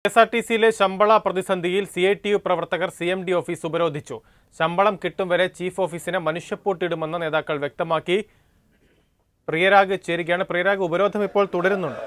S R T സിയിലെ ശമ്പള പ്രതിസന്ധിയിൽ സി ഐ ടി യു പ്രവർത്തകർ സി എം ഡി ഓഫീസ് ഉപരോധിച്ചു ശമ്പളം കിട്ടും വരെ ചീഫ് ഓഫീസിനെ മനുഷ്യപ്പൂട്ടിടുമെന്ന് നേതാക്കൾ വ്യക്തമാക്കി പ്രിയരാഗ് ചേരുകയാണ് പ്രിയരാഗ് ഉപരോധം ഇപ്പോൾ തുടരുന്നുണ്ട്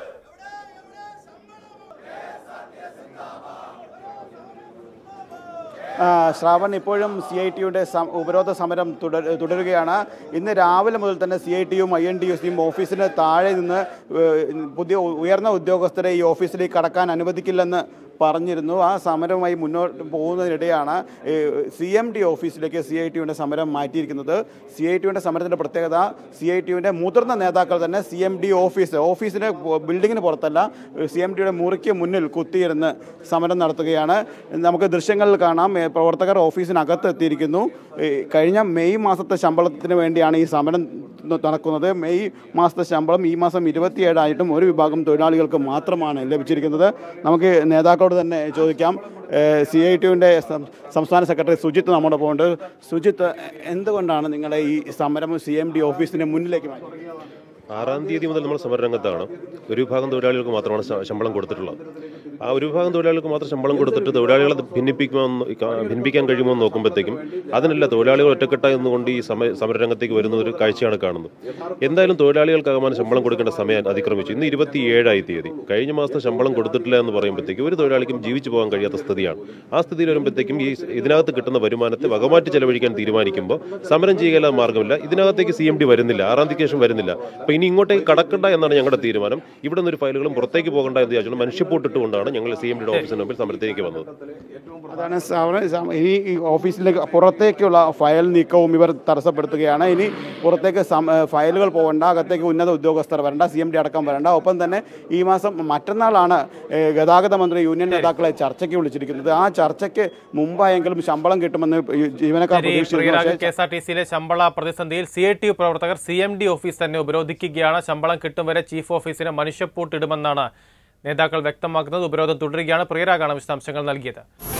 ആ, ശ്രാവൺ ഇപ്പോഴും സി ഐ ടിയുടെ ഉപരോധ സമരം തുട- തുടരുകയാണ് ഇന്ന് രാവിലെ മുതൽ തന്നെ സി ഐ ടിയും ഐ എൻ ടി യു സിയും ഓഫീസിന് താഴെ നിന്ന് ഏഹ്, പുതിയ ഉയർന്ന ഉദ്യോഗസ്ഥരെ ഈ ഓഫീസിലേക്ക് കടക്കാൻ അനുവദിക്കില്ലെന്ന് പറഞ്ഞിരുന്നു ആ സമരവുമായി മുന്നോട്ട് പോകുന്നതിനിടെയാണ് സി എം ടി ഓഫീസിലേക്ക് സി ഐ ടിയുടെ സമരം മാറ്റിയിരിക്കുന്നത് സി ഐ ടിയുടെ സമരത്തിൻ്റെ പ്രത്യേകത സി ഐ ടിയുടെ മുതിർന്ന നേതാക്കൾ തന്നെ സി എം ഡി ഓഫീസ് ഓഫീസിന് പു- ബിൽഡിങ്ങിന് പുറത്തല്ല സി എം ടിയുടെ മുറിക്ക് മുന്നിൽ കുത്തിയിരുന്ന് സമരം നടത്തുകയാണ് നമുക്ക് ദൃശ്യങ്ങളിൽ കാണാം ഏ, പ്രവർത്തകർ ഓഫീസിനകത്ത് എത്തിയിരിക്കുന്നു ഏ, കഴിഞ്ഞ മെയ് മാസത്തെ ശമ്പളത്തിന് വേണ്ടിയാണ് ഈ സമരം ന- നടക്കുന്നത് മെയ് മാസത്തെ ശമ്പളം ഈ മാസം ഇരുപത്തിയേഴായിട്ടും ഒരു വിഭാഗം തൊഴിലാളികൾക്ക് മാത്രമാണ് ലഭിച്ചിരിക്കുന്നത് നമുക്ക് നേതാക്കളോട് തന്നെ ചോദിക്കാം സി ഐ ടിയുടെ സംസ്ഥാന സെക്രട്ടറി സുജിത്ത് നമ്മോടൊപ്പം ഉണ്ട് സുജിത്ത് എന്തുകൊണ്ടാണ് നിങ്ങളെ ഈ സമരം സി എം ഡി ഓഫീസിന് മുന്നിലേക്ക് മാറ്റിയത് ആറാം തീയതി മുതൽ നമ്മൾ സമരരംഗത്താണ് ഒരു വിഭാഗം തൊഴിലാളികൾക്ക് മാത്രമാണ് ശ- ശമ്പളം കൊടുത്തിട്ടുള്ളത് ആ ഒരു വിഭാഗം തൊഴിലാളികൾക്ക് മാത്രം ശമ്പളം കൊടുത്തിട്ട് തൊഴിലാളികളെ ഭിന്നിപ്പിക്കുമെന്ന് ക- ഭിന്നിപ്പിക്കാൻ കഴിയുമോ എന്ന് നോക്കുമ്പോഴത്തേക്കും അതിനല്ല തൊഴിലാളികൾ ഒറ്റക്കെട്ടായി നിന്നുകൊണ്ട് ഈ സമ സമരരംഗത്തേക്ക് വരുന്ന ഒരു കാഴ്ചയാണ് കാണുന്നത് എന്തായാലും തൊഴിലാളികൾക്കാകമാനം ശമ്പളം കൊടുക്കേണ്ട സമയം അതിക്രമിച്ചു ഇന്ന് ഇരുപത്തി ഏഴായി തീയതി കഴിഞ്ഞ മാസത്തെ ശമ്പളം കൊടുത്തിട്ടില്ല എന്ന് പറയുമ്പോഴത്തേക്കും ഒരു തൊഴിലാളിക്കും ജീവിച്ചു പോകാൻ കഴിയാത്ത സ്ഥിതിയാണ് ആ സ്ഥിതിയിൽ വരുമ്പോഴത്തേക്കും ഈ ഇതിനകത്ത് കിട്ടുന്ന വരുമാനത്തെ വകമാറ്റി ചെലവഴിക്കാൻ തീരുമാനിക്കുമ്പോൾ സമരം ചെയ്യാൻ മാർഗമില്ല ഇതിനകത്തേക്ക് സി എം ഡി വരുന്നില്ല ആറാം തീയതിക്ക് ശേഷം വരുന്നില്ല അപ്പോൾ ഇനി ഇങ്ങോട്ടേക്ക് കടക്കണ്ട എന്നാണ് ഞങ്ങളുടെ തീരുമാനം ഇവിടെ നിന്ന് ഒരു ഫയലുകളും പുറത്തേക്ക് പോകണ്ട എന്ന് വിചാരിച്ചു മനുഷ്യപ്പോട്ടിട്ടുകൊണ്ടാണ് ഞങ്ങൾ സി എം ഡിയുടെ ഓഫീസിന് മുമ്പിൽ സമരത്തിലേക്ക് വന്നത് അതാണ് സമരം- സമ- ഇനി ഈ ഓഫീസിലേക്ക് പുറത്തേക്കുള്ള ഫയൽ നീക്കവും ഇവർ തടസ്സപ്പെടുത്തുകയാണ് ഇനി പുറത്തേക്ക് സം- ഫയലുകൾ പോകണ്ട അകത്തേക്ക് ഉന്നത ഉദ്യോഗസ്ഥർ വരണ്ട സി എം ഡി അടക്കം വരണ്ട ഒപ്പം തന്നെ ഈ മാസം മറ്റന്നാളാണ് ഏഹ്, ഗതാഗത മന്ത്രി യൂണിയൻ നേതാക്കളെ ചർച്ചയ്ക്ക് വിളിച്ചിരിക്കുന്നത് ആ ചർച്ചയ്ക്ക് മുമ്പായെങ്കിലും ശമ്പളം കിട്ടുമെന്ന് ഈ ജീവനക്കാർ ശരി, പ്രതീക്ഷിച്ചിരുന്നു പ്രിയരാഗ് പക്ഷേ കെ എസ് ആർ ടി സിയിലെ ശമ്പള പ്രതിസന്ധിയിൽ സി ഐ ടി യു പ്രവർത്തകർ സി എം ഡി ഓഫീസ് തന്നെ ഉപരോധിക്കുകയാണ് ശമ്പളം കിട്ടും വരെ ചീഫ് ഓഫീസിനെ മനുഷ്യപ്പൂട്ടിടുമെന്നാണ് നേതാക്കൾ വ്യക്തമാക്കുന്നത് ഉപരോധം തുടരുകയാണ് പ്രിയരാഗാണ് വിശദാംശങ്ങൾ നൽകിയത്